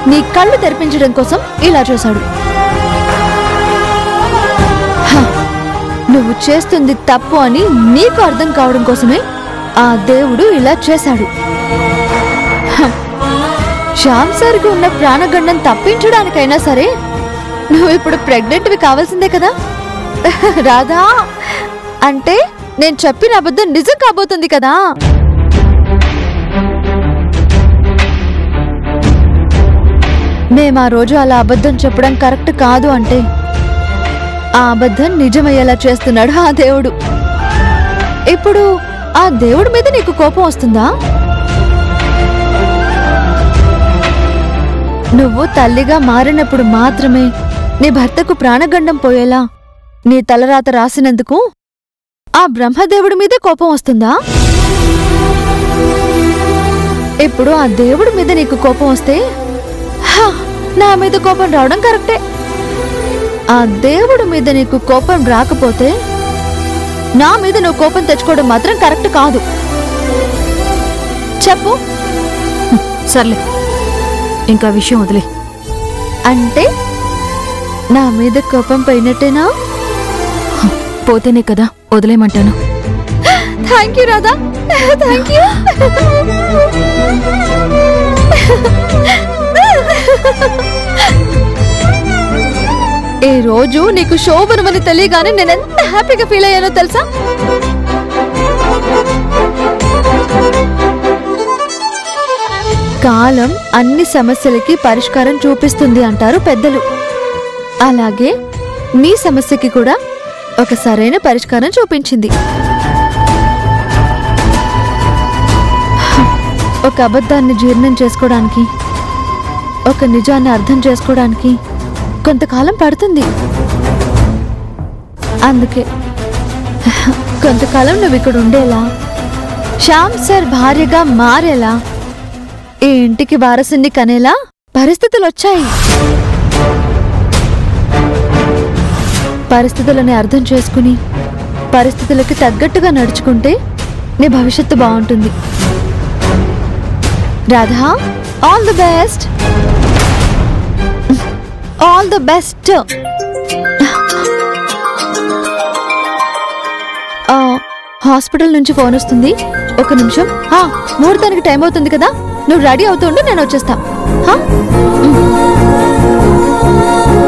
నీ కళ్ళు తెరిపించడం కోసం ఇలా చేశాడు హ, నువ్వు చేస్తుంది తప్పు అని నీకు అర్థం కావడం కోసమే ఆ దేవుడు ఇలా చేశాడు హ, శ్యామ్ సార్కి ఉన్న ప్రాణగండం తప్పించడానికైనా సరే నువ్వు ఇప్పుడు ప్రెగ్నెంట్వి కావాల్సిందే కదా రాధా అంటే నేను చెప్పిన అబద్ధం నిజం కాబోతుంది కదా మేం ఆ రోజు అలా అబద్ధం చెప్పడం కరెక్ట్ కాదు అంటే ఆ అబద్ధం నిజమయ్యేలా చేస్తున్నాడు ఆ దేవుడు ఇప్పుడు ఆ దేవుడి మీద నీకు కోపం వస్తుందా నువ్వు తల్లిగా మారినప్పుడు మాత్రమే నీ భర్తకు ప్రాణగండం పోయేలా నీ తలరాత రాసినందుకు ఆ బ్రహ్మదేవుడి మీదే కోపం వస్తుందా ఇప్పుడు ఆ దేవుడి మీద నీకు కోపం వస్తే హా, నా మీద కోపం రావడం కరెక్టే ఆ దేవుడి మీద నీకు కోపం రాకపోతే నా మీద నువ్వు కోపం తెచ్చుకోవడం మాత్రం కరెక్ట్ కాదు చెప్పు సర్లే ఇంకా విషయం వదిలే అంటే నా మీద కోపం పోయినట్టేనా పోతేనే కదా వదిలేయమంటాను thank you Radha thank you ఈ రోజు నీకు శోభనమని తెలియగానే నేను ఎంత హ్యాపీగా ఫీల్ అయ్యానో తెలుసా కాలం అన్ని సమస్యలకి పరిష్కారం చూపిస్తుంది అంటారు పెద్దలు అలాగే నీ సమస్యకి కూడా ఒక సరైన పరిష్కారం చూపించింది ఒక అబద్ధాన్ని జీర్ణం చేసుకోవడానికి ఒక నిజాన్ని అర్థం చేసుకోవడానికి కొంతకాలం పడుతుంది అందుకే కొంతకాలం నువ్వు ఇక్కడ ఉండేలా శ్యామ్ సార్ భార్యగా మారేలా ఈ ఇంటికి వారసుని కనేలా పరిస్థితులు వచ్చాయి పరిస్థితులని అర్థం చేసుకుని పరిస్థితులకి తగ్గట్టుగా నడుచుకుంటే నీ భవిష్యత్తు బాగుంటుంది Radha all the best all the best hospital నుంచి ఫోన్ వస్తుంది ఒక నిమిషం ఆ, ముహూర్తానికి టైం అవుతుంది కదా నువ్వు రెడీ అవుతుండు నేను వచ్చేస్తా హా? ఉమ్.